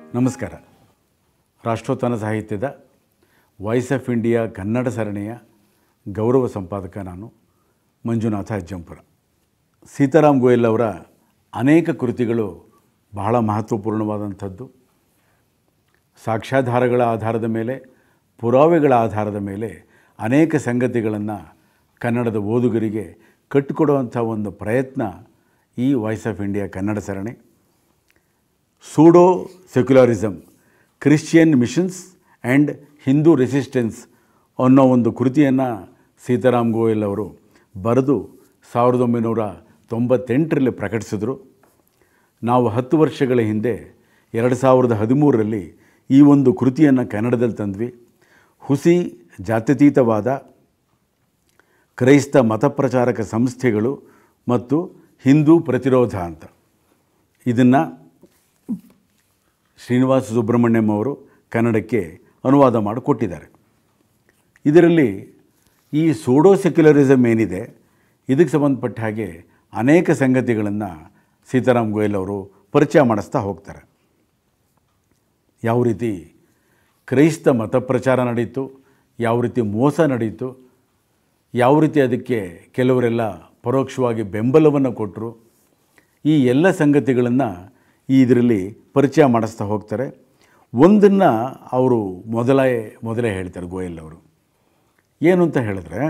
ನಮಸ್ಕಾರ ರಾಷ್ಟ್ರೋತ್ಥಾನ ಸಾಹಿತ್ಯದ voice of India Kannada ಸರಣಿಯ ಗೌರವ ಸಂಪಾದಕ ನಾನು ಮಂಜುನಾಥ ಅಜ್ಜಂಪುರ ಸೀತಾರಾಮ್ ಗೋಯಲ್ ಅವರ ಅನೇಕ ಕೃತಿಗಳು ಬಹಳ ಮಹತ್ವಪೂರ್ಣವಾದಂಥದ್ದು ಸಾಕ್ಷ್ಯಾಧಾರಗಳ ಆಧಾರದ ಮೇಲೆ ಪುರಾವೆಗಳ ಆಧಾರದ ಮೇಲೆ ಅನೇಕ ಸಂಗತಿಗಳನ್ನು ಕನ್ನಡದ ಓದುಗರಿಗೆ ಕಟ್ಟಿಕೊಡುವಂಥ ಒಂದು ಪ್ರಯತ್ನ ಈ ವಾಯ್ಸ್ ಆಫ್ ಇಂಡಿಯಾ ಕನ್ನಡ ಸರಣಿ pseudo secularism Christian missions and Hindu resistance ಅನ್ನೋ ಒಂದು ಕೃತಿಯನ್ನು ಸೀತಾರಾಮ್ ಗೋಯಲ್ ಅವರು ಬರೆದು ಸಾವಿರದ ಒಂಬೈನೂರ ತೊಂಬತ್ತೆಂಟರಲ್ಲಿ ಪ್ರಕಟಿಸಿದರು ನಾವು ಹತ್ತು ವರ್ಷಗಳ ಹಿಂದೆ ಎರಡು ಸಾವಿರದ ಹದಿಮೂರರಲ್ಲಿ ಈ ಒಂದು ಕೃತಿಯನ್ನು ಕನ್ನಡದಲ್ಲಿ ತಂದ್ವಿ ಹುಸಿ ಜಾತ್ಯತೀತವಾದ ಕ್ರೈಸ್ತ ಮತಪ್ರಚಾರಕ ಸಂಸ್ಥೆಗಳು ಮತ್ತು ಹಿಂದೂ ಪ್ರತಿರೋಧ ಅಂತ ಇದನ್ನು ಶ್ರೀನಿವಾಸ ಸುಬ್ರಹ್ಮಣ್ಯಂ ಅವರು ಕನ್ನಡಕ್ಕೆ ಅನುವಾದ ಮಾಡಿಕೊಟ್ಟಿದ್ದಾರೆ ಇದರಲ್ಲಿ ಈ ಸೋಡೋ ಸೆಕ್ಯುಲರಿಸಮ್ ಏನಿದೆ ಇದಕ್ಕೆ ಸಂಬಂಧಪಟ್ಟ ಹಾಗೆ ಅನೇಕ ಸಂಗತಿಗಳನ್ನು ಸೀತಾರಾಮ್ ಗೋಯಲ್ ಅವರು ಪರಿಚಯ ಮಾಡಿಸ್ತಾ ಹೋಗ್ತಾರೆ ಯಾವ ರೀತಿ ಕ್ರೈಸ್ತ ಮತಪ್ರಚಾರ ನಡೀತು ಯಾವ ರೀತಿ ಮೋಸ ನಡೀತು ಯಾವ ರೀತಿ ಅದಕ್ಕೆ ಕೆಲವರೆಲ್ಲ ಪರೋಕ್ಷವಾಗಿ ಬೆಂಬಲವನ್ನು ಕೊಟ್ಟರು ಈ ಎಲ್ಲ ಸಂಗತಿಗಳನ್ನು ಈ ಇದರಲ್ಲಿ ಪರಿಚಯ ಮಾಡಿಸ್ತಾ ಹೋಗ್ತಾರೆ ಒಂದನ್ನು ಅವರು ಮೊದಲೇ ಮೊದಲೇ ಹೇಳ್ತಾರೆ ಗೋಯಲ್ ಅವರು ಏನು ಅಂತ ಹೇಳಿದ್ರೆ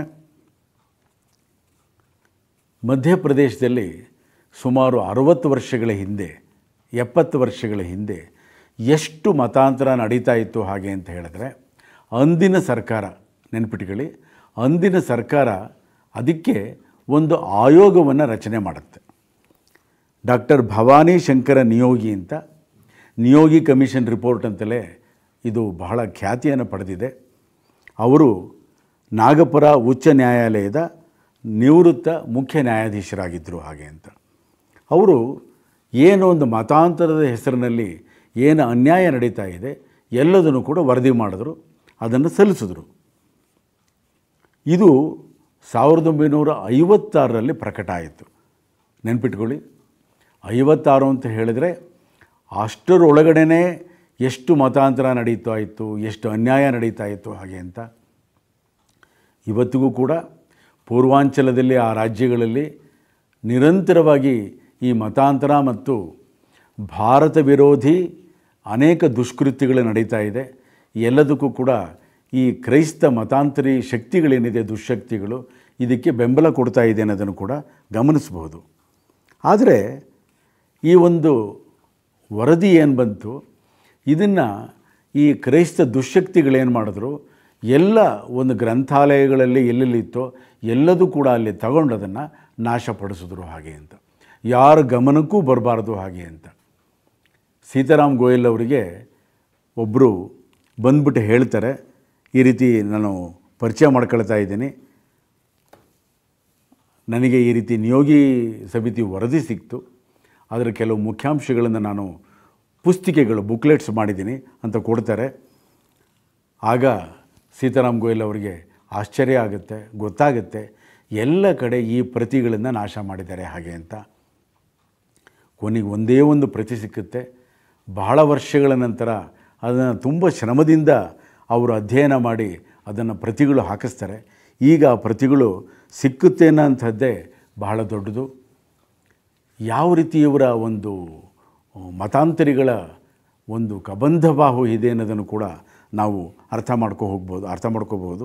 ಮಧ್ಯಪ್ರದೇಶದಲ್ಲಿ ಸುಮಾರು ಅರವತ್ತು ವರ್ಷಗಳ ಹಿಂದೆ ಎಪ್ಪತ್ತು ವರ್ಷಗಳ ಹಿಂದೆ ಎಷ್ಟು ಮತಾಂತರ ನಡೀತಾ ಇತ್ತು ಹಾಗೆ ಅಂತ ಹೇಳಿದ್ರೆ ಅಂದಿನ ಸರ್ಕಾರ ನೆನ್ಪಿಟ್ಕೊಳ್ಳಿ ಅಂದಿನ ಸರ್ಕಾರ ಅದಕ್ಕೆ ಒಂದು ಆಯೋಗವನ್ನು ರಚನೆ ಮಾಡುತ್ತೆ ಡಾಕ್ಟರ್ ಭವಾನಿ ಶಂಕರ ನಿಯೋಗಿ ಅಂತ ನಿಯೋಗಿ ಕಮಿಷನ್ ರಿಪೋರ್ಟ್ ಅಂತಲೇ ಇದು ಬಹಳ ಖ್ಯಾತಿಯನ್ನು ಪಡೆದಿದೆ ಅವರು ನಾಗಪುರ ಉಚ್ಚ ನ್ಯಾಯಾಲಯದ ನಿವೃತ್ತ ಮುಖ್ಯ ನ್ಯಾಯಾಧೀಶರಾಗಿದ್ದರು ಹಾಗೆ ಅಂತ ಅವರು ಏನೋ ಒಂದು ಮತಾಂತರದ ಹೆಸರಿನಲ್ಲಿ ಏನು ಅನ್ಯಾಯ ನಡೀತಾ ಇದೆ ಎಲ್ಲದನ್ನು ಕೂಡ ವರದಿ ಮಾಡಿದ್ರು ಅದನ್ನು ಸಲ್ಲಿಸಿದ್ರು ಇದು ಸಾವಿರದ ಒಂಬೈನೂರ ಐವತ್ತಾರರಲ್ಲಿ ಪ್ರಕಟ ಆಯಿತು ನೆನ್ಪಿಟ್ಕೊಳ್ಳಿ ಐವತ್ತಾರು ಅಂತ ಹೇಳಿದರೆ ಅಷ್ಟರೊಳಗಡೆನೇ ಎಷ್ಟು ಮತಾಂತರ ನಡೀತಾ ಇತ್ತು ಎಷ್ಟು ಅನ್ಯಾಯ ನಡೀತಾ ಇತ್ತು ಹಾಗೆ ಅಂತ ಇವತ್ತಿಗೂ ಕೂಡ ಪೂರ್ವಾಂಚಲದಲ್ಲಿ ಆ ರಾಜ್ಯಗಳಲ್ಲಿ ನಿರಂತರವಾಗಿ ಈ ಮತಾಂತರ ಮತ್ತು ಭಾರತ ವಿರೋಧಿ ಅನೇಕ ದುಷ್ಕೃತ್ಯಗಳು ನಡೀತಾ ಇದೆ ಎಲ್ಲದಕ್ಕೂ ಕೂಡ ಈ ಕ್ರೈಸ್ತ ಮತಾಂತರಿ ಶಕ್ತಿಗಳೇನಿದೆ ದುಶ್ಶಕ್ತಿಗಳು ಇದಕ್ಕೆ ಬೆಂಬಲ ಕೊಡ್ತಾ ಇದೆ ಅನ್ನೋದನ್ನು ಕೂಡ ಗಮನಿಸಬಹುದು ಆದರೆ ಈ ಒಂದು ವರದಿ ಏನು ಬಂತು ಇದನ್ನು ಈ ಕ್ರೈಸ್ತ ದುಶ್ಶಕ್ತಿಗಳೇನು ಮಾಡಿದ್ರು ಎಲ್ಲ ಒಂದು ಗ್ರಂಥಾಲಯಗಳಲ್ಲಿ ಎಲ್ಲೆಲ್ಲಿತ್ತೋ ಎಲ್ಲದೂ ಕೂಡ ಅಲ್ಲಿ ತಗೊಂಡು ಅದನ್ನು ನಾಶಪಡಿಸಿದ್ರು ಹಾಗೆ ಅಂತ ಯಾರ ಗಮನಕ್ಕೂ ಬರಬಾರ್ದು ಹಾಗೆ ಅಂತ ಸೀತಾರಾಮ್ ಗೋಯಲ್ ಅವರಿಗೆ ಒಬ್ಬರು ಬಂದ್ಬಿಟ್ಟು ಹೇಳ್ತಾರೆ ಈ ರೀತಿ ನಾನು ಪರಿಚಯ ಮಾಡ್ಕೊಳ್ತಾ ಇದ್ದೀನಿ ನನಗೆ ಈ ರೀತಿ ನಿಯೋಗಿ ಸಮಿತಿ ವರದಿ ಸಿಕ್ತು ಅದರ ಕೆಲವು ಮುಖ್ಯಾಂಶಗಳನ್ನು ನಾನು ಪುಸ್ತಿಕೆಗಳು ಬುಕ್ಲೆಟ್ಸ್ ಮಾಡಿದ್ದೀನಿ ಅಂತ ಕೊಡ್ತಾರೆ ಆಗ ಸೀತಾರಾಮ್ ಗೋಯಲ್ ಅವರಿಗೆ ಆಶ್ಚರ್ಯ ಆಗುತ್ತೆ ಗೊತ್ತಾಗುತ್ತೆ ಎಲ್ಲ ಕಡೆ ಈ ಪ್ರತಿಗಳನ್ನು ನಾಶ ಮಾಡಿದ್ದಾರೆ ಹಾಗೆ ಅಂತ ಕೊನೆಗೆ ಒಂದೇ ಒಂದು ಪ್ರತಿ ಸಿಕ್ಕುತ್ತೆ ಬಹಳ ವರ್ಷಗಳ ನಂತರ ಅದನ್ನು ತುಂಬ ಶ್ರಮದಿಂದ ಅವರು ಅಧ್ಯಯನ ಮಾಡಿ ಅದನ್ನು ಪ್ರತಿಗಳು ಹಾಕಿಸ್ತಾರೆ ಈಗ ಆ ಪ್ರತಿಗಳು ಸಿಕ್ಕುತ್ತೆ ಅನ್ನೋಂಥದ್ದೇ ಬಹಳ ದೊಡ್ಡದು ಯಾವ ರೀತಿ ಇವರ ಒಂದು ಮತಾಂತರಿಗಳ ಒಂದು ಕಬಂಧಬಾಹು ಇದೆ ಅನ್ನೋದನ್ನು ಕೂಡ ನಾವು ಅರ್ಥ ಮಾಡ್ಕೊ ಹೋಗ್ಬೋದು ಅರ್ಥ ಮಾಡ್ಕೋಬೋದು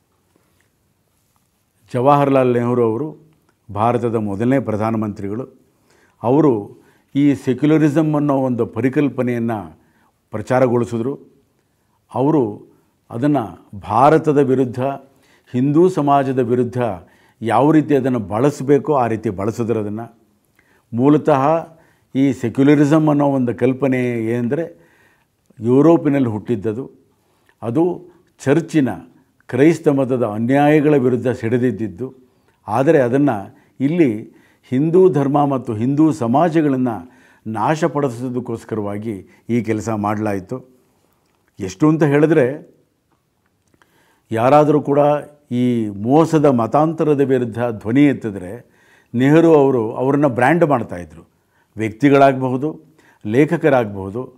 ಜವಾಹರ್ಲಾಲ್ ನೆಹರು ಅವರು ಭಾರತದ ಮೊದಲನೇ ಪ್ರಧಾನಮಂತ್ರಿಗಳು ಅವರು ಈ ಸೆಕ್ಯುಲರಿಸಮ್ ಅನ್ನೋ ಒಂದು ಪರಿಕಲ್ಪನೆಯನ್ನು ಪ್ರಚಾರಗೊಳಿಸಿದ್ರು ಅವರು ಅದನ್ನು ಭಾರತದ ವಿರುದ್ಧ ಹಿಂದೂ ಸಮಾಜದ ವಿರುದ್ಧ ಯಾವ ರೀತಿ ಅದನ್ನು ಬಳಸಬೇಕೋ ಆ ರೀತಿ ಬಳಸಿದ್ರು ಅದನ್ನು ಮೂಲತಃ ಈ ಸೆಕ್ಯುಲರಿಸಮ್ ಅನ್ನೋ ಒಂದು ಕಲ್ಪನೆ ಏನೆಂದರೆ ಯುರೋಪಿನಲ್ಲಿ ಹುಟ್ಟಿದ್ದದು ಅದು ಚರ್ಚಿನ ಕ್ರೈಸ್ತ ಮತದ ಅನ್ಯಾಯಗಳ ವಿರುದ್ಧ ಸಿಡಿದಿದ್ದಿದ್ದು ಆದರೆ ಅದನ್ನು ಇಲ್ಲಿ ಹಿಂದೂ ಧರ್ಮ ಮತ್ತು ಹಿಂದೂ ಸಮಾಜಗಳನ್ನು ನಾಶಪಡಿಸೋದಕ್ಕೋಸ್ಕರವಾಗಿ ಈ ಕೆಲಸ ಮಾಡಲಾಯಿತು ಎಷ್ಟು ಅಂತ ಹೇಳಿದ್ರೆ ಯಾರಾದರೂ ಕೂಡ ಈ ಮೋಸದ ಮತಾಂತರದ ವಿರುದ್ಧ ಧ್ವನಿ ಎತ್ತಿದ್ರೆ ನೆಹರು ಅವರು ಅವರನ್ನು ಬ್ರ್ಯಾಂಡ್ ಮಾಡ್ತಾಯಿದ್ರು ವ್ಯಕ್ತಿಗಳಾಗಬಹುದು ಲೇಖಕರಾಗಬಹುದು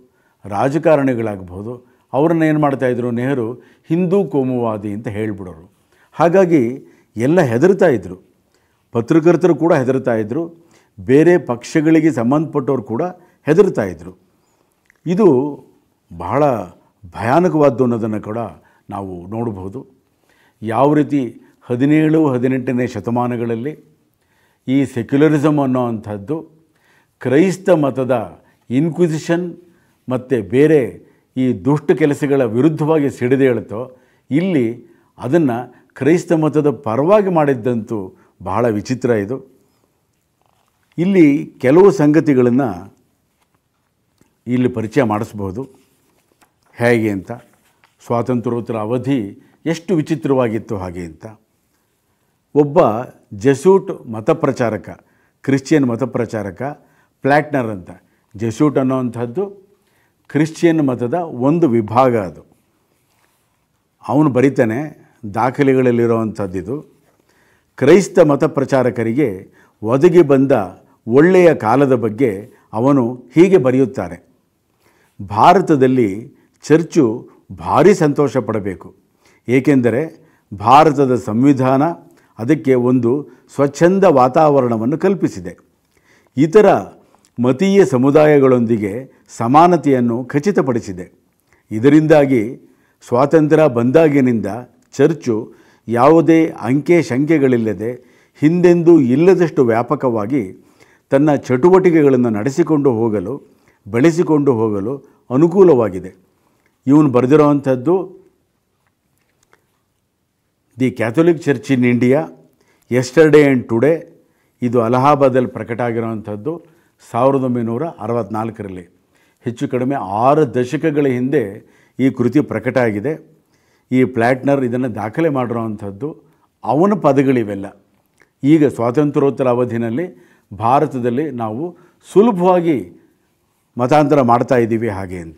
ರಾಜಕಾರಣಿಗಳಾಗಬಹುದು ಅವ್ರನ್ನ ಏನು ಮಾಡ್ತಾಯಿದ್ರು ನೆಹರು ಹಿಂದೂ ಕೋಮುವಾದಿ ಅಂತ ಹೇಳಿಬಿಡೋರು ಹಾಗಾಗಿ ಎಲ್ಲ ಹೆದರ್ತಾ ಇದ್ದರು ಪತ್ರಕರ್ತರು ಕೂಡ ಹೆದರ್ತಾ ಇದ್ದರು ಬೇರೆ ಪಕ್ಷಗಳಿಗೆ ಸಂಬಂಧಪಟ್ಟವ್ರು ಕೂಡ ಹೆದರ್ತಾ ಇದ್ದರು ಇದು ಬಹಳ ಭಯಾನಕವಾದ್ದು ಅನ್ನೋದನ್ನು ಕೂಡ ನಾವು ನೋಡಬಹುದು ಯಾವ ರೀತಿ ಹದಿನೇಳು ಹದಿನೆಂಟನೇ ಶತಮಾನಗಳಲ್ಲಿ ಈ ಸೆಕ್ಯುಲರಿಸಮ್ ಅನ್ನೋವಂಥದ್ದು ಕ್ರೈಸ್ತ ಮತದ ಇನ್ಕ್ವಿಸಿಷನ್ ಮತ್ತು ಬೇರೆ ಈ ದುಷ್ಟ ಕೆಲಸಗಳ ವಿರುದ್ಧವಾಗಿ ಸಿಡಿದೇಳುತ್ತೋ ಇಲ್ಲಿ ಅದನ್ನು ಕ್ರೈಸ್ತ ಮತದ ಪರವಾಗಿ ಮಾಡಿದ್ದಂತೂ ಬಹಳ ವಿಚಿತ್ರ ಇದು ಇಲ್ಲಿ ಕೆಲವು ಸಂಗತಿಗಳನ್ನು ಇಲ್ಲಿ ಪರಿಚಯ ಮಾಡಿಸ್ಬೋದು ಹೇಗೆ ಅಂತ ಸ್ವಾತಂತ್ರ್ಯೋತ್ತರ ಅವಧಿ ಎಷ್ಟು ವಿಚಿತ್ರವಾಗಿತ್ತು ಹಾಗೆ ಅಂತ ಒಬ್ಬ ಜೆಸೂಟ್ ಮತಪ್ರಚಾರಕ ಕ್ರಿಶ್ಚಿಯನ್ ಮತಪ್ರಚಾರಕ ಪ್ಲ್ಯಾಟ್ನರ್ ಅಂತ ಜೆಸೂಟ್ ಅನ್ನೋವಂಥದ್ದು ಕ್ರಿಶ್ಚಿಯನ್ ಮತದ ಒಂದು ವಿಭಾಗ ಅದು ಅವನು ಬರಿತಾನೆ ದಾಖಲೆಗಳಲ್ಲಿರುವಂಥದ್ದಿದು ಕ್ರೈಸ್ತ ಮತ ಪ್ರಚಾರಕರಿಗೆ ಒದಗಿ ಬಂದ ಒಳ್ಳೆಯ ಕಾಲದ ಬಗ್ಗೆ ಅವನು ಹೀಗೆ ಬರೆಯುತ್ತಾರೆ ಭಾರತದಲ್ಲಿ ಚರ್ಚು ಭಾರಿ ಸಂತೋಷ ಪಡಬೇಕು ಏಕೆಂದರೆ ಭಾರತದ ಸಂವಿಧಾನ ಅದಕ್ಕೆ ಒಂದು ಸ್ವಚ್ಛಂದ ವಾತಾವರಣವನ್ನು ಕಲ್ಪಿಸಿದೆ ಇತರ ಮತೀಯ ಸಮುದಾಯಗಳೊಂದಿಗೆ ಸಮಾನತೆಯನ್ನು ಖಚಿತಪಡಿಸಿದೆ ಇದರಿಂದಾಗಿ ಸ್ವಾತಂತ್ರ್ಯ ಬಂದಾಗಿನಿಂದ ಚರ್ಚು ಯಾವುದೇ ಅಂಕೆ ಸಂಖ್ಯೆಗಳಿಲ್ಲದೆ ಹಿಂದೆಂದೂ ಇಲ್ಲದಷ್ಟು ವ್ಯಾಪಕವಾಗಿ ತನ್ನ ಚಟುವಟಿಕೆಗಳನ್ನು ನಡೆಸಿಕೊಂಡು ಹೋಗಲು ಬೆಳೆಸಿಕೊಂಡು ಹೋಗಲು ಅನುಕೂಲವಾಗಿದೆ ಇವನು ಬರೆದಿರೋವಂಥದ್ದು the Catholic church in India yesterday and today ಇದು ಅಲಹಾಬಾದಲ್ಲಿ ಪ್ರಕಟ ಆಗಿರುವಂಥದ್ದು ಸಾವಿರದ ಒಂಬೈನೂರ ಅರವತ್ತ್ನಾಲ್ಕರಲ್ಲಿ ಹೆಚ್ಚು ಕಡಿಮೆ ಆರು ದಶಕಗಳ ಹಿಂದೆ ಈ ಕೃತಿ ಪ್ರಕಟ ಆಗಿದೆ ಈ ಪ್ಲ್ಯಾಟ್ನರ್ ಇದನ್ನು ದಾಖಲೆ ಮಾಡಿರೋವಂಥದ್ದು ಅವನ ಪದಗಳಿವೆಲ್ಲ ಈಗ ಸ್ವಾತಂತ್ರ್ಯೋತ್ತರ ಅವಧಿನಲ್ಲಿ ಭಾರತದಲ್ಲಿ ನಾವು ಸುಲಭವಾಗಿ ಮತಾಂತರ ಮಾಡ್ತಾ ಇದ್ದೀವಿ ಹಾಗೆ ಅಂತ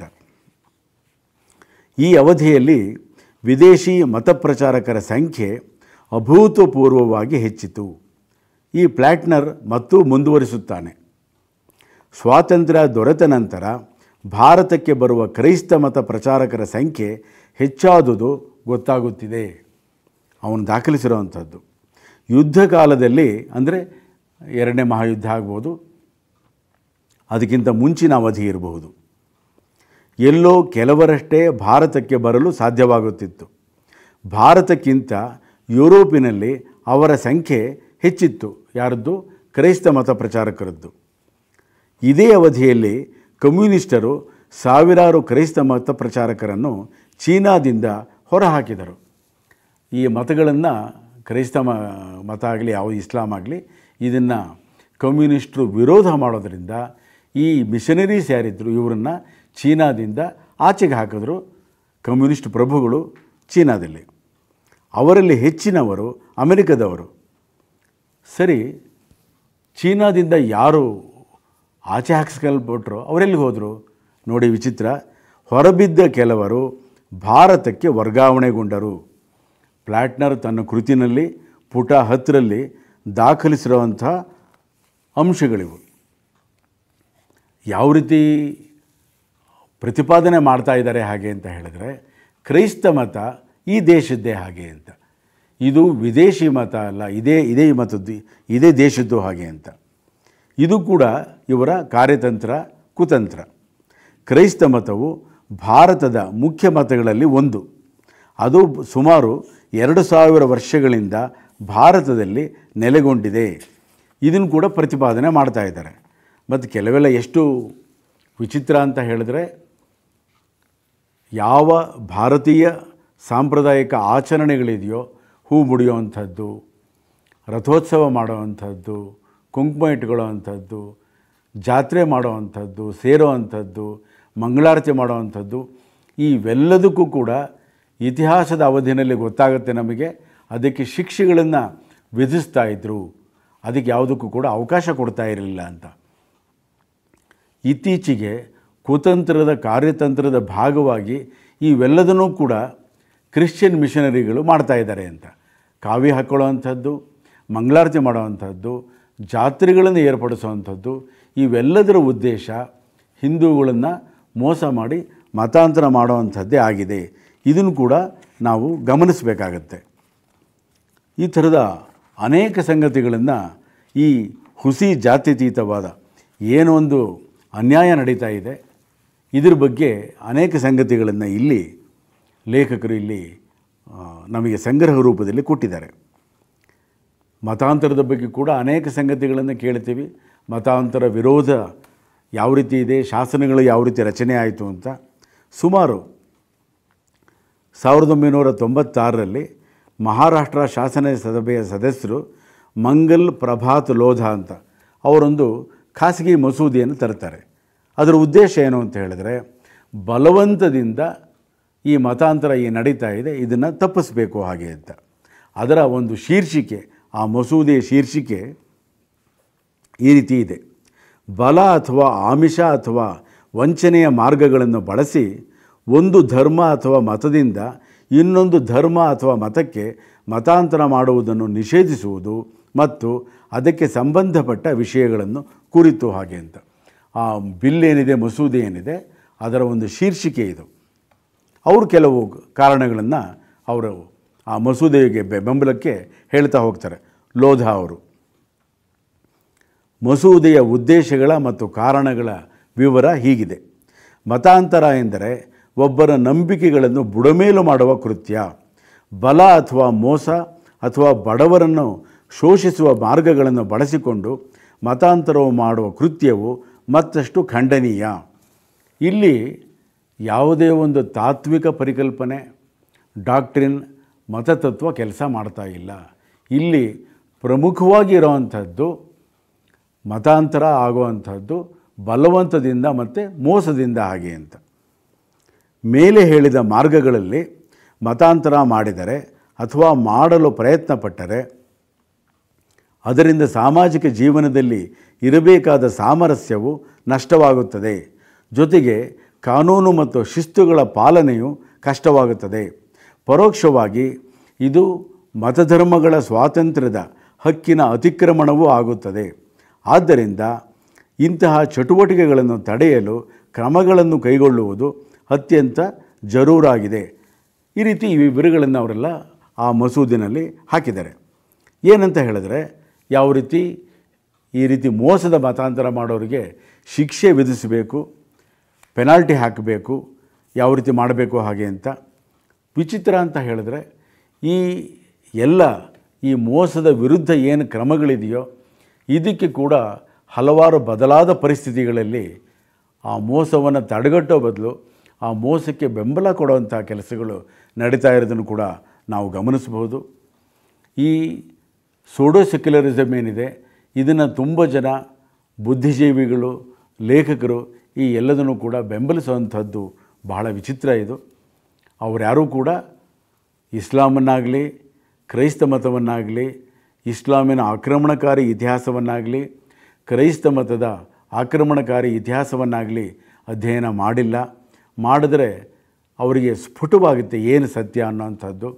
ಈ ಅವಧಿಯಲ್ಲಿ ವಿದೇಶಿ ಮತಪ್ರಚಾರಕರ ಸಂಖ್ಯೆ ಅಭೂತಪೂರ್ವವಾಗಿ ಹೆಚ್ಚಿತು ಈ ಪ್ಲ್ಯಾಟ್ನರ್ ಮತ್ತು ಮುಂದುವರಿಸುತ್ತಾನೆ ಸ್ವಾತಂತ್ರ್ಯ ದೊರೆತ ನಂತರ ಭಾರತಕ್ಕೆ ಬರುವ ಕ್ರೈಸ್ತ ಮತ ಪ್ರಚಾರಕರ ಸಂಖ್ಯೆ ಹೆಚ್ಚಾದುದು ಗೊತ್ತಾಗುತ್ತಿದೆ ಅವನು ದಾಖಲಿಸಿರುವಂಥದ್ದು ಯುದ್ಧ ಕಾಲದಲ್ಲಿ ಅಂದರೆ ಎರಡನೇ ಮಹಾಯುದ್ಧ ಆಗ್ಬೋದು ಅದಕ್ಕಿಂತ ಮುಂಚಿನ ಅವಧಿ ಇರಬಹುದು ಎಲ್ಲೋ ಕೆಲವರಷ್ಟೇ ಭಾರತಕ್ಕೆ ಬರಲು ಸಾಧ್ಯವಾಗುತ್ತಿತ್ತು ಭಾರತಕ್ಕಿಂತ ಯುರೋಪಿನಲ್ಲಿ ಅವರ ಸಂಖ್ಯೆ ಹೆಚ್ಚಿತ್ತು ಯಾರದ್ದು ಕ್ರೈಸ್ತ ಮತ ಪ್ರಚಾರಕರದ್ದು ಇದೇ ಅವಧಿಯಲ್ಲಿ ಕಮ್ಯುನಿಸ್ಟರು ಸಾವಿರಾರು ಕ್ರೈಸ್ತ ಮತ ಪ್ರಚಾರಕರನ್ನು ಚೀನಾದಿಂದ ಹೊರಹಾಕಿದರು ಈ ಮತಗಳನ್ನು ಕ್ರೈಸ್ತ ಮ ಮತ ಆಗಲಿ ಯಾವ ಇಸ್ಲಾಂ ಆಗಲಿ ಇದನ್ನು ಕಮ್ಯುನಿಸ್ಟರು ವಿರೋಧ ಮಾಡೋದರಿಂದ ಈ ಮಿಷನರೀಸ್ ಯಾರಿದ್ದರು ಇವರನ್ನು ಚೀನಾದಿಂದ ಆಚೆಗೆ ಹಾಕಿದ್ರು ಕಮ್ಯುನಿಸ್ಟ್ ಪ್ರಭುಗಳು ಚೀನಾದಲ್ಲಿ ಅವರಲ್ಲಿ ಹೆಚ್ಚಿನವರು ಅಮೆರಿಕದವರು ಸರಿ ಚೀನಾದಿಂದ ಯಾರು ಆಚೆ ಹಾಕಿಸ್ಕೊಳ್ಬಿಟ್ರು ಅವರೆಲ್ಲಿ ಹೋದರು ನೋಡಿ ವಿಚಿತ್ರ ಹೊರಬಿದ್ದ ಕೆಲವರು ಭಾರತಕ್ಕೆ ವರ್ಗಾವಣೆಗೊಂಡರು ಪ್ಲ್ಯಾಟ್ನರ್ ತನ್ನ ಕೃತಿನಲ್ಲಿ ಪುಟ ಹತ್ತರಲ್ಲಿ ದಾಖಲಿಸಿರುವಂಥ ಅಂಶಗಳಿವು ಯಾವ ರೀತಿ ಪ್ರತಿಪಾದನೆ ಮಾಡ್ತಾ ಇದ್ದಾರೆ ಹಾಗೆ ಅಂತ ಹೇಳಿದ್ರೆ ಕ್ರೈಸ್ತ ಮತ ಈ ದೇಶದ್ದೇ ಹಾಗೆ ಅಂತ ಇದು ವಿದೇಶಿ ಮತ ಅಲ್ಲ ಇದೇ ಇದೇ ಮತದ್ದು ಇದೇ ದೇಶದ್ದು ಹಾಗೆ ಅಂತ ಇದು ಕೂಡ ಇವರ ಕಾರ್ಯತಂತ್ರ ಕುತಂತ್ರ ಕ್ರೈಸ್ತ ಮತವು ಭಾರತದ ಮುಖ್ಯ ಮತಗಳಲ್ಲಿ ಒಂದು ಅದು ಸುಮಾರು ಎರಡು ಸಾವಿರ ವರ್ಷಗಳಿಂದ ಭಾರತದಲ್ಲಿ ನೆಲೆಗೊಂಡಿದೆ ಇದನ್ನು ಕೂಡ ಪ್ರತಿಪಾದನೆ ಮಾಡ್ತಾ ಇದ್ದಾರೆ ಮತ್ತು ಕೆಲವೆಲ್ಲ ಎಷ್ಟು ವಿಚಿತ್ರ ಅಂತ ಹೇಳಿದ್ರೆ ಯಾವ ಭಾರತೀಯ ಸಾಂಪ್ರದಾಯಿಕ ಆಚರಣೆಗಳಿದೆಯೋ ಹೂ ಮುಡಿಯುವಂಥದ್ದು ರಥೋತ್ಸವ ಮಾಡುವಂಥದ್ದು ಕುಂಕುಮ ಇಟ್ಕೊಳ್ಳೋವಂಥದ್ದು ಜಾತ್ರೆ ಮಾಡುವಂಥದ್ದು ಸೇರೋವಂಥದ್ದು ಮಂಗಳಾರತಿ ಮಾಡುವಂಥದ್ದು ಇವೆಲ್ಲದಕ್ಕೂ ಕೂಡ ಇತಿಹಾಸದ ಅವಧಿಯಲ್ಲಿ ಗೊತ್ತಾಗುತ್ತೆ ನಮಗೆ ಅದಕ್ಕೆ ಶಿಕ್ಷೆಗಳನ್ನು ವಿಧಿಸ್ತಾ ಇದ್ದರು ಅದಕ್ಕೆ ಯಾವುದಕ್ಕೂ ಕೂಡ ಅವಕಾಶ ಕೊಡ್ತಾ ಇರಲಿಲ್ಲ ಅಂತ ಇತ್ತೀಚೆಗೆ ಕುತಂತ್ರದ ಕಾರ್ಯತಂತ್ರದ ಭಾಗವಾಗಿ ಇವೆಲ್ಲದನ್ನೂ ಕೂಡ ಕ್ರಿಶ್ಚಿಯನ್ ಮಿಷನರಿಗಳು ಮಾಡ್ತಾ ಇದ್ದಾರೆ ಅಂತ ಕಾವಿ ಹಾಕ್ಕೊಳ್ಳೋವಂಥದ್ದು ಮಂಗಳಾರತಿ ಮಾಡೋವಂಥದ್ದು ಜಾತ್ರೆಗಳನ್ನು ಏರ್ಪಡಿಸುವಂಥದ್ದು ಇವೆಲ್ಲದರ ಉದ್ದೇಶ ಹಿಂದೂಗಳನ್ನು ಮೋಸ ಮಾಡಿ ಮತಾಂತರ ಮಾಡುವಂಥದ್ದೇ ಆಗಿದೆ ಇದನ್ನು ಕೂಡ ನಾವು ಗಮನಿಸಬೇಕಾಗತ್ತೆ ಈ ಥರದ ಅನೇಕ ಸಂಗತಿಗಳನ್ನು ಈ ಹುಸಿ ಜಾತ್ಯತೀತವಾದ ಏನೊಂದು ಅನ್ಯಾಯ ನಡೀತಾ ಇದೆ ಇದ್ರ ಬಗ್ಗೆ ಅನೇಕ ಸಂಗತಿಗಳನ್ನು ಇಲ್ಲಿ ಲೇಖಕರು ಇಲ್ಲಿ ಆ, ನಮಗೆ ಸಂಗ್ರಹ ರೂಪದಲ್ಲಿ ಕೊಟ್ಟಿದ್ದಾರೆ ಮತಾಂತರದ ಬಗ್ಗೆ ಕೂಡ ಅನೇಕ ಸಂಗತಿಗಳನ್ನು ಕೇಳ್ತೀವಿ ಮತಾಂತರ ವಿರೋಧ ಯಾವ ರೀತಿ ಇದೆ ಶಾಸನಗಳು ಯಾವ ರೀತಿ ರಚನೆ ಆಯಿತು ಅಂತ ಸುಮಾರು ಸಾವಿರದ ಒಂಬೈನೂರ ತೊಂಬತ್ತಾರರಲ್ಲಿ ಮಹಾರಾಷ್ಟ್ರ ಶಾಸನ ಸಭೆಯ ಸದಸ್ಯರು ಮಂಗಲ್ ಪ್ರಭಾತ್ ಲೋಧ ಅಂತ ಅವರೊಂದು ಖಾಸಗಿ ಮಸೂದೆಯನ್ನು ತರ್ತಾರೆ ಅದರ ಉದ್ದೇಶ ಏನು ಅಂತ ಹೇಳಿದ್ರೆ ಬಲವಂತದಿಂದ ಈ ಮತಾಂತರ ಈ ನಡೀತಾ ಇದೆ ಇದನ್ನು ತಪ್ಪಿಸಬೇಕು ಹಾಗೆ ಅಂತ ಅದರ ಒಂದು ಶೀರ್ಷಿಕೆ ಆ ಮಸೂದೆಯ ಶೀರ್ಷಿಕೆ ಈ ರೀತಿ ಇದೆ ಬಲ ಅಥವಾ ಆಮಿಷ ಅಥವಾ ವಂಚನೆಯ ಮಾರ್ಗಗಳನ್ನು ಬಳಸಿ ಒಂದು ಧರ್ಮ ಅಥವಾ ಮತದಿಂದ ಇನ್ನೊಂದು ಧರ್ಮ ಅಥವಾ ಮತಕ್ಕೆ ಮತಾಂತರ ಮಾಡುವುದನ್ನು ನಿಷೇಧಿಸುವುದು ಮತ್ತು ಅದಕ್ಕೆ ಸಂಬಂಧಪಟ್ಟ ವಿಷಯಗಳನ್ನು ಕುರಿತು ಹಾಗೆ ಅಂತ ಆ ಬಿಲ್ ಏನಿದೆ ಮಸೂದೆ ಏನಿದೆ ಅದರ ಒಂದು ಶೀರ್ಷಿಕೆ ಇದು ಅವರು ಕೆಲವು ಕಾರಣಗಳನ್ನು ಅವರು ಆ ಮಸೂದೆಗೆ ಬೆ- ಬೆಂಬಲಕ್ಕೆ ಹೇಳ್ತಾ ಹೋಗ್ತಾರೆ ಲೋಧ ಅವರು ಮಸೂದೆಯ ಉದ್ದೇಶಗಳ ಮತ್ತು ಕಾರಣಗಳ ವಿವರ ಹೀಗಿದೆ ಮತಾಂತರ ಎಂದರೆ ಒಬ್ಬರ ನಂಬಿಕೆಗಳನ್ನು ಬುಡಮೇಲು ಮಾಡುವ ಕೃತ್ಯ ಬಲ ಅಥವಾ ಮೋಸ ಅಥವಾ ಬಡವರನ್ನು ಶೋಷಿಸುವ ಮಾರ್ಗಗಳನ್ನು ಬಳಸಿಕೊಂಡು ಮತಾಂತರವು ಮಾಡುವ ಕೃತ್ಯವು ಮತ್ತಷ್ಟು ಖಂಡನೀಯ ಇಲ್ಲಿ ಯಾವುದೇ ಒಂದು ತಾತ್ವಿಕ ಪರಿಕಲ್ಪನೆ ಡಾಕ್ಟ್ರಿನ್ ಮತತತ್ವ ಕೆಲಸ ಮಾಡ್ತಾ ಇಲ್ಲ ಇಲ್ಲಿ ಪ್ರಮುಖವಾಗಿ ಇರೋವಂಥದ್ದು ಮತಾಂತರ ಆಗುವಂಥದ್ದು ಬಲವಂತದಿಂದ ಮತ್ತು ಮೋಸದಿಂದ ಹಾಗೆ ಅಂತ ಮೇಲೆ ಹೇಳಿದ ಮಾರ್ಗಗಳಲ್ಲಿ ಮತಾಂತರ ಮಾಡಿದರೆ ಅಥವಾ ಮಾಡಲು ಪ್ರಯತ್ನ ಪಟ್ಟರೆ ಅದರಿಂದ ಸಾಮಾಜಿಕ ಜೀವನದಲ್ಲಿ ಇರಬೇಕಾದ ಸಾಮರಸ್ಯವು ನಷ್ಟವಾಗುತ್ತದೆ ಜೊತೆಗೆ ಕಾನೂನು ಮತ್ತು ಶಿಸ್ತುಗಳ ಪಾಲನೆಯು ಕಷ್ಟವಾಗುತ್ತದೆ ಪರೋಕ್ಷವಾಗಿ ಇದು ಮತಧರ್ಮಗಳ ಸ್ವಾತಂತ್ರ್ಯದ ಹಕ್ಕಿನ ಅತಿಕ್ರಮಣವೂ ಆಗುತ್ತದೆ ಆದ್ದರಿಂದ ಇಂತಹ ಚಟುವಟಿಕೆಗಳನ್ನು ತಡೆಯಲು ಕ್ರಮಗಳನ್ನು ಕೈಗೊಳ್ಳುವುದು ಅತ್ಯಂತ ಜರೂರಾಗಿದೆ ಈ ರೀತಿ ಈ ವಿವರಗಳನ್ನು ಅವರೆಲ್ಲ ಆ ಮಸೂದಿನಲ್ಲಿ ಹಾಕಿದ್ದಾರೆ ಏನಂತ ಹೇಳಿದ್ರೆ ಯಾವ ರೀತಿ ಈ ರೀತಿ ಮೋಸದ ಮತಾಂತರ ಮಾಡೋರಿಗೆ ಶಿಕ್ಷೆ ವಿಧಿಸಬೇಕು ಪೆನಾಲ್ಟಿ ಹಾಕಬೇಕು ಯಾವ ರೀತಿ ಮಾಡಬೇಕು ಹಾಗೆ ಅಂತ ವಿಚಿತ್ರ ಅಂತ ಹೇಳಿದ್ರೆ ಈ ಎಲ್ಲ ಈ ಮೋಸದ ವಿರುದ್ಧ ಏನು ಕ್ರಮಗಳಿದೆಯೋ ಇದಕ್ಕೆ ಕೂಡ ಹಲವಾರು ಬದಲಾದ ಪರಿಸ್ಥಿತಿಗಳಲ್ಲಿ ಆ ಮೋಸವನ್ನು ತಡೆಗಟ್ಟೋ ಬದಲು ಆ ಮೋಸಕ್ಕೆ ಬೆಂಬಲ ಕೊಡುವಂಥ ಕೆಲಸಗಳು ನಡೀತಾ ಇರೋದನ್ನು ಕೂಡ ನಾವು ಗಮನಿಸಬಹುದು ಈ ಸೋಡೋ ಸೆಕ್ಯುಲರಿಸಮ್ ಏನಿದೆ ಇದನ್ನು ತುಂಬ ಜನ ಬುದ್ಧಿಜೀವಿಗಳು ಲೇಖಕರು ಈ ಎಲ್ಲದನ್ನು ಕೂಡ ಬೆಂಬಲಿಸುವಂಥದ್ದು ಬಹಳ ವಿಚಿತ್ರ ಇದು ಅವರ್ಯಾರೂ ಕೂಡ ಇಸ್ಲಾಮನ್ನಾಗಲಿ ಕ್ರೈಸ್ತ ಮತವನ್ನಾಗಲಿ ಇಸ್ಲಾಮಿನ ಆಕ್ರಮಣಕಾರಿ ಇತಿಹಾಸವನ್ನಾಗಲಿ ಕ್ರೈಸ್ತ ಮತದ ಆಕ್ರಮಣಕಾರಿ ಇತಿಹಾಸವನ್ನಾಗಲಿ ಅಧ್ಯಯನ ಮಾಡಿಲ್ಲ ಮಾಡಿದ್ರೆ ಅವರಿಗೆ ಸ್ಫುಟವಾಗುತ್ತೆ ಏನು ಸತ್ಯ ಅನ್ನೋಂಥದ್ದು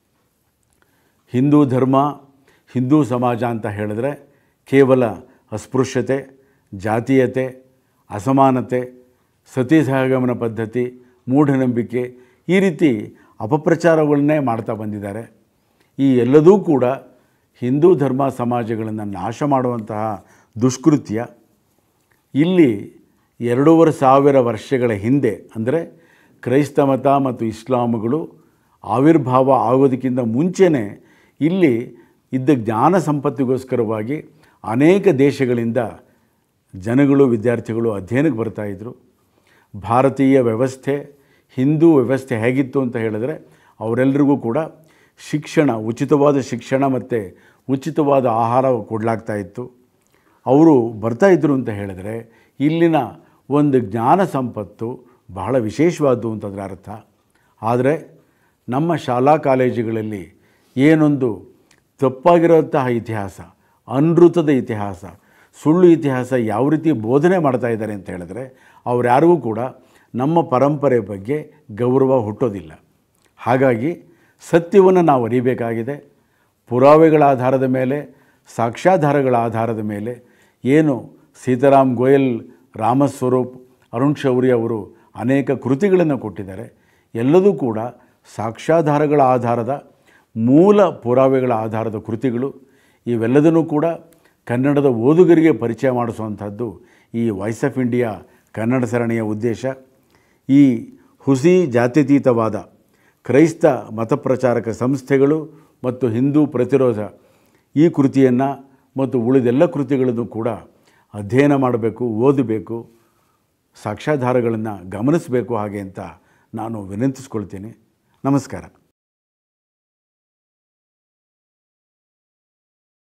ಹಿಂದೂ ಧರ್ಮ ಹಿಂದೂ ಸಮಾಜ ಅಂತ ಹೇಳಿದ್ರೆ ಕೇವಲ ಅಸ್ಪೃಶ್ಯತೆ ಜಾತೀಯತೆ ಅಸಮಾನತೆ ಸತಿ ಸಹಗಮನ ಪದ್ಧತಿ ಮೂಢನಂಬಿಕೆ ಈ ರೀತಿ ಅಪಪ್ರಚಾರಗಳನ್ನೇ ಮಾಡ್ತಾ ಬಂದಿದ್ದಾರೆ ಈ ಎಲ್ಲದೂ ಕೂಡ ಹಿಂದೂ ಧರ್ಮ ಸಮಾಜಗಳನ್ನು ನಾಶ ಮಾಡುವಂತಹ ದುಷ್ಕೃತ್ಯ ಇಲ್ಲಿ ಎರಡೂವರೆ ಸಾವಿರ ವರ್ಷಗಳ ಹಿಂದೆ ಅಂದರೆ ಕ್ರೈಸ್ತ ಮತ ಮತ್ತು ಇಸ್ಲಾಮಗಳು ಆವಿರ್ಭಾವ ಆಗೋದಕ್ಕಿಂತ ಮುಂಚೆನೇ ಇಲ್ಲಿ ಇದ್ದ ಜ್ಞಾನ ಸಂಪತ್ತಿಗೋಸ್ಕರವಾಗಿ ಅನೇಕ ದೇಶಗಳಿಂದ ಜನಗಳು ವಿದ್ಯಾರ್ಥಿಗಳು ಅಧ್ಯಯನಕ್ಕೆ ಬರ್ತಾಯಿದ್ರು ಭಾರತೀಯ ವ್ಯವಸ್ಥೆ ಹಿಂದೂ ವ್ಯವಸ್ಥೆ ಹೇಗಿತ್ತು ಅಂತ ಹೇಳಿದ್ರೆ ಅವರೆಲ್ಲರಿಗೂ ಕೂಡ ಶಿಕ್ಷಣ ಉಚಿತವಾದ ಶಿಕ್ಷಣ ಮತ್ತು ಉಚಿತವಾದ ಆಹಾರ ಕೊಡಲಾಗ್ತಾ ಇತ್ತು ಅವರು ಬರ್ತಾಯಿದ್ರು ಅಂತ ಹೇಳಿದ್ರೆ ಇಲ್ಲಿನ ಒಂದು ಜ್ಞಾನ ಸಂಪತ್ತು ಬಹಳ ವಿಶೇಷವಾದ್ದು ಅಂತಂದ್ರೆ ಅರ್ಥ ಆದರೆ ನಮ್ಮ ಶಾಲಾ ಕಾಲೇಜುಗಳಲ್ಲಿ ಏನೊಂದು ತಪ್ಪಾಗಿರೋಂತಹ ಇತಿಹಾಸ ಅನೃತದ ಇತಿಹಾಸ ಸುಳ್ಳು ಇತಿಹಾಸ ಯಾವ ರೀತಿ ಬೋಧನೆ ಮಾಡ್ತಾ ಇದ್ದಾರೆ ಅಂತ ಹೇಳಿದ್ರೆ ಅವರ್ಯಾರಿಗೂ ಕೂಡ ನಮ್ಮ ಪರಂಪರೆ ಬಗ್ಗೆ ಗೌರವ ಹುಟ್ಟೋದಿಲ್ಲ ಹಾಗಾಗಿ ಸತ್ಯವನ್ನು ನಾವು ಅರಿಬೇಕಾಗಿದೆ ಪುರಾವೆಗಳ ಆಧಾರದ ಮೇಲೆ ಸಾಕ್ಷ್ಯಾಧಾರಗಳ ಆಧಾರದ ಮೇಲೆ ಏನು ಸೀತಾರಾಮ್ ಗೋಯಲ್ ರಾಮಸ್ವರೂಪ್ ಅರುಣ್ ಶೌರಿ ಅವರು ಅನೇಕ ಕೃತಿಗಳನ್ನು ಕೊಟ್ಟಿದ್ದಾರೆ ಎಲ್ಲದೂ ಕೂಡ ಸಾಕ್ಷ್ಯಾಧಾರಗಳ ಆಧಾರದ ಮೂಲ ಪುರಾವೆಗಳ ಆಧಾರದ ಕೃತಿಗಳು ಇವೆಲ್ಲದನ್ನೂ ಕೂಡ ಕನ್ನಡದ ಓದುಗರಿಗೆ ಪರಿಚಯ ಮಾಡಿಸುವಂಥದ್ದು ಈ ವಾಯ್ಸ್ ಆಫ್ ಇಂಡಿಯಾ ಕನ್ನಡ ಸರಣಿಯ ಉದ್ದೇಶ ಈ ಹುಸಿ ಜಾತ್ಯತೀತವಾದ ಕ್ರೈಸ್ತ ಮತಪ್ರಚಾರಕ ಸಂಸ್ಥೆಗಳು ಮತ್ತು ಹಿಂದೂ ಪ್ರತಿರೋಧ ಈ ಕೃತಿಯನ್ನು ಮತ್ತು ಉಳಿದೆಲ್ಲ ಕೃತಿಗಳನ್ನು ಕೂಡ ಅಧ್ಯಯನ ಮಾಡಬೇಕು ಓದಬೇಕು ಸಾಕ್ಷ್ಯಾಧಾರಗಳನ್ನು ಗಮನಿಸಬೇಕು ಹಾಗೆ ಅಂತ ನಾನು ವಿನಂತಿಸ್ಕೊಳ್ತೀನಿ ನಮಸ್ಕಾರ